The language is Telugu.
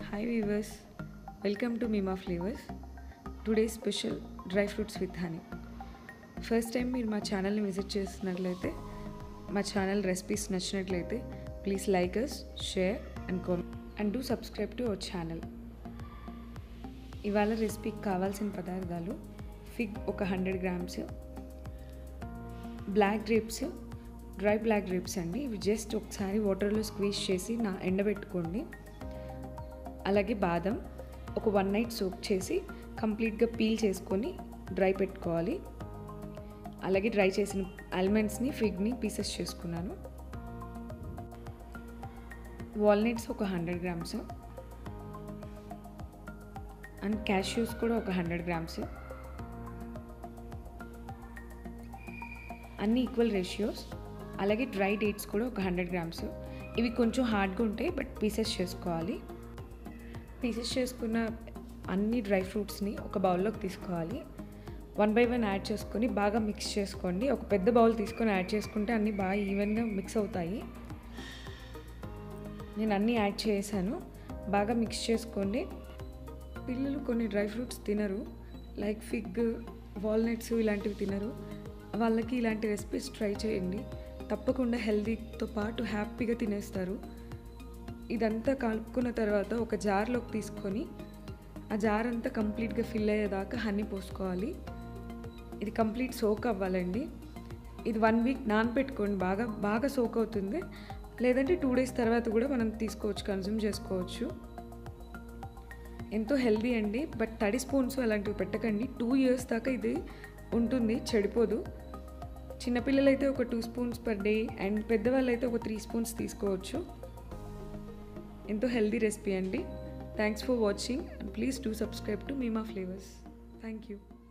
hi viewers welcome to Meema Flavours today special dry fruits with honey first time మీరు మా ఛానల్ని విజిట్ చేసినట్లయితే మా ఛానల్ రెసిపీస్ నచ్చినట్లయితే please like us share and comment and do subscribe to our channel ఇవాళ రెసిపీకి కావాల్సిన పదార్థాలు ఫిగ్ ఒక hundred grams black grapes dry black grapes అండి ఇవి జస్ట్ ఒకసారి వాటర్లో స్క్వీజ్ చేసి నా ఎండబెట్టుకోండి అలాగే బాదం ఒక వన్ నైట్ సోక్ చేసి కంప్లీట్గా పీల్ చేసుకొని డ్రై పెట్టుకోవాలి అలాగే డ్రై చేసిన ఆల్మండ్స్ని ఫిగ్ని పీసెస్ చేసుకున్నాను వాల్నట్స్ ఒక హండ్రెడ్ గ్రామ్స్ అండ్ క్యాష్యూస్ కూడా ఒక హండ్రెడ్ గ్రామ్స్ అన్ని ఈక్వల్ రేషియోస్ అలాగే డ్రై డేట్స్ కూడా ఒక హండ్రెడ్ గ్రామ్స్ ఇవి కొంచెం హార్డ్గా ఉంటాయి బట్ పీసెస్ చేసుకోవాలి పీసెస్ చేసుకున్న అన్ని డ్రై ఫ్రూట్స్ని ఒక బౌల్లోకి తీసుకోవాలి వన్ బై వన్ యాడ్ చేసుకొని బాగా మిక్స్ చేసుకోండి ఒక పెద్ద బౌల్ తీసుకొని యాడ్ చేసుకుంటే అన్నీ బాగా ఈవెన్గా మిక్స్ అవుతాయి నేను అన్నీ యాడ్ చేశాను బాగా మిక్స్ చేసుకోండి పిల్లలు కొన్ని డ్రై ఫ్రూట్స్ తినరు లైక్ ఫిగ్ వాల్నట్స్ ఇలాంటివి తినరు వాళ్ళకి ఇలాంటి రెసిపీస్ ట్రై చేయండి తప్పకుండా హెల్తీతో పాటు హ్యాపీగా తినేస్తారు ఇదంతా కలుపుకున్న తర్వాత ఒక జార్లోకి తీసుకొని ఆ జార్ అంతా కంప్లీట్గా ఫిల్ అయ్యేదాకా హనీ పోసుకోవాలి ఇది కంప్లీట్ సోక్ అవ్వాలండి ఇది వన్ వీక్ నానపెట్టుకోండి బాగా బాగా సోక్ అవుతుంది లేదంటే టూ డేస్ తర్వాత కూడా మనం తీసుకోవచ్చు కన్జ్యూమ్ చేసుకోవచ్చు ఎంతో హెల్దీ అండి బట్ తడి స్పూన్స్ అలాంటివి పెట్టకండి టూ ఇయర్స్ దాకా ఇది ఉంటుంది చెడిపోదు చిన్నపిల్లలు అయితే ఒక two spoons per day and పెద్దవాళ్ళు అయితే ఒక త్రీ స్పూన్స్ తీసుకోవచ్చు ఎంతో హెల్దీ రెసిపీ అండి thanks for watching and please do subscribe to Meema Flavours thank you